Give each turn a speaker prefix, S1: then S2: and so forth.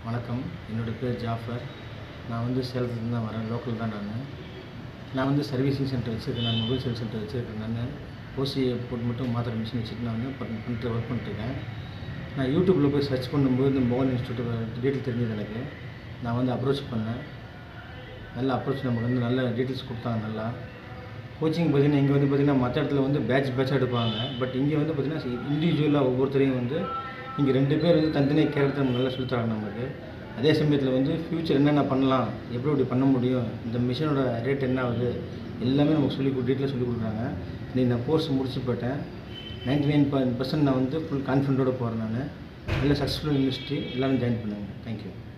S1: வணக்கம் என்னோடய பேர் ஜாஃபர் நான் வந்து சேலத்துலேருந்து தான் வரேன் லோக்கல் தான் நான் நான் வந்து சர்வீசிங் சென்டர் வச்சுருக்கேன் நான் மொபைல் சர்வீஸ் சென்டர் வச்சுருக்கேன் நான் ஓசியை போட்டு மட்டும் மாத்திர மிஷின் வச்சுட்டு நான் வந்து பண் பண்ணிட்டு ஒர்க் பண்ணிட்டுருக்கேன் நான் யூடியூப்பில் போய் சர்ச் பண்ணும்போது இந்த மோகன் இன்ஸ்டியூட் டீட்டெயில் தெரிஞ்சது எனக்கு நான் வந்து அப்ரோச் பண்ணேன் நல்ல அப்ரோச் நமக்கு வந்து நல்ல டீட்டெயில்ஸ் கொடுத்தாங்க நல்லா கோச்சிங் பார்த்தீங்கன்னா இங்கே வந்து பார்த்தீங்கன்னா மற்ற இடத்துல வந்து பேட்ச் பேட்சாக எடுப்பாங்க பட் இங்கே வந்து பார்த்தீங்கன்னா இண்டிவிஜுவலாக ஒவ்வொருத்தரையும் வந்து இங்கே ரெண்டு பேர் வந்து தனித்தனியாக கேரக்டர் நம்ம நல்லா சொல்லித்தராங்க நமக்கு அதே சமயத்தில் வந்து ஃப்யூச்சர் என்னென்ன பண்ணலாம் எப்படி எப்படி பண்ண முடியும் இந்த மிஷினோட ரேட் என்ன ஆகுது எல்லாமே நமக்கு சொல்லி டீட்டெயிலாக சொல்லி கொடுக்குறாங்க நீ நான் கோர்ஸ் முடிச்சு போயிட்டேன் நைன்டி நைன் பர்சன்ட் நான் வந்து ஃபுல் கான்ஃபிடென்ட்டோட போகிறேன் நான் நல்ல சக்ஸஸ்ஃபுல் யூனிவர்சிட்டி எல்லாமே ஜாயின் பண்ணுங்க தேங்க்யூ